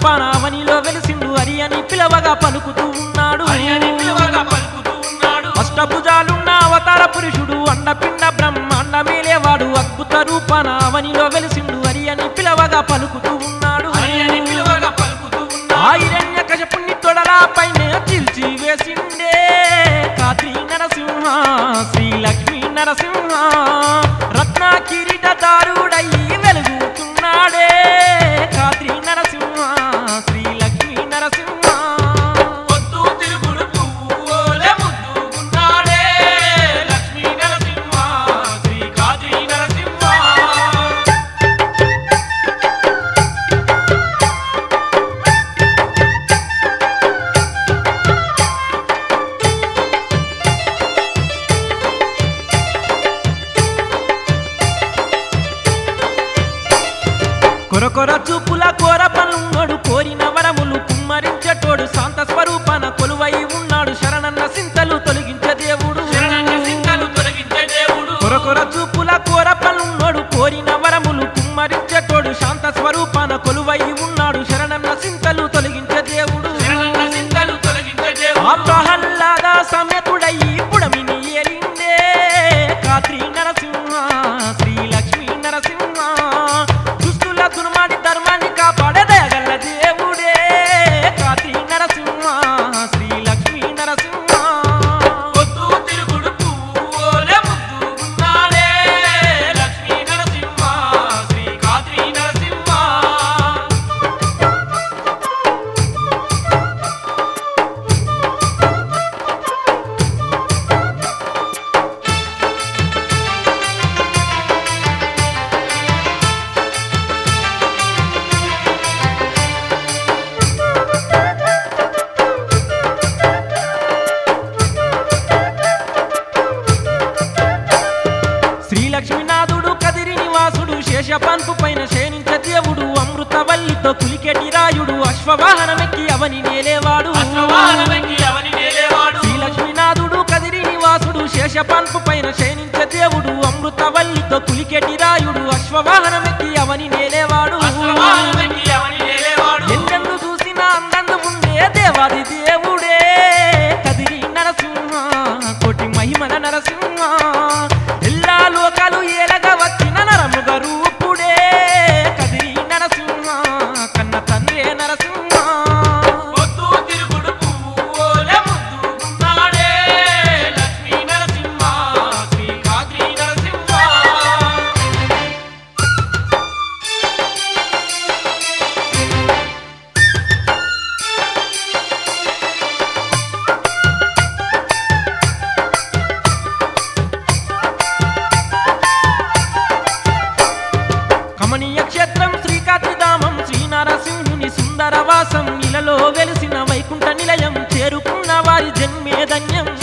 రూపాన అవనిలో వెలిసిండు హరి అని పిలవగా పలుకుతూ ఉన్నాడు హరి అని పిలువగా పలుకుతూ ఉన్నాడు అష్టభుజాలున్న అవతార పురుషుడు అండపిండ బ్రహ్మాండ మేలేవాడు అద్భుత రూపాన అవనిలో వెలిసిండు హరి అని పిలవగా పలుకుతూ ఉన్నాడు హరి అని పిలువగా పలుకుతూ ఉన్నాడు ఆయిరణ్య కశపుణ్ణి తొడలా పైన చిల్చి వేసిండే కాత్రి నరసింహ శ్రీ లక్ష్మీ నరసింహ రత్న కిరీటదారుడయ్యి వెలుగుతున్నాడే కాత్రి నరసింహ శ్రీ లక్ష్మీ నరసింహ పొద్దు తిరుగుడు పువ్వులే ముద్దుకున్నాడే లక్ష్మీ నరసింహ శ్రీ కాద్రి నరసింహ కొరకొర చూపుల కోర పనున్నోడు కోరిన వరములు కుమ్మరించేటోడు శాంత స్వరూపాన కొలువై ఉన్నాడు శరణన్న సింతలు తొలగించే దేవుడు శరణన్న సింతలు తొలగించే దేవుడు కొరకొర చూపుల కోర పనున్నోడు కోరిన వరములు కుమ్మరించేటోడు శాంత స్వరూపాన కొలువై ఉన్నాడు శరణన్న సింతలు తొలగించే దేవుడు శరణన్న సింతలు తొలగించే దేవుడు ఆ ప్రహ్లాద సమేతుడయ్యి పుడమిని ఏలిందే కాత్రి నరసింహ శ్రీ లక్ష్మీ నరసింహ దుస్తుల దుర్మాడి ధర్మాన్ని కాపాడే దయగల్ల దేవుడే కాత్రి నరసింహ శ్రీ లక్ష్మీ నరసింహ పొద్దు తిరుగుడు పువ్వులే ముద్దుకున్నాడే లక్ష్మీ నరసింహ శ్రీ కాద్రి నరసింహ శ్రీ లక్ష్మీనాథుడు కదిరి నివాసుడు శేషపంపు పైన శయనించే దేవుడు అమృతవల్లితో కులికెటి రాయుడు అశ్వవాహనమెక్కి అవని నేలేవాడు అశ్వవాహనమెక్కి అవని నేలేవాడు శ్రీ లక్ష్మీనాథుడు కదిరి నివాసుడు శేషపంపు పైన శయనించే దేవుడు అమృతవల్లితో కులికెటి రాయుడు అశ్వవాహనమెక్కి అవని నేలేవాడు అశ్వవాహనమెక్కి అవని నేలేవాడు ఎన్నెన్ను చూసినా అందందు ఉండే దేవాది దేవుడే కదిరి నరసింహ కోటి మహిమల నరసింహ ఎల్లా లోకాలు ఏలగా వచ్చిన నరముగ రూపుడే కదిరి నరసింహ కన్న తండ్రే నరసింహ పొద్దు తిరుగుడు పువ్వులే ముద్దుకున్నాడే లక్ష్మీ నరసింహ శ్రీ కాద్రి నరసింహ కమనీయ క్షేత్రం శ్రీకాత్రిధామం శ్రీనరసింహుని సుందరవాసం ఇలలో వెలిసిన వైకుంఠ నిలయం చేరుకున్న వారి జన్మే ధన్యం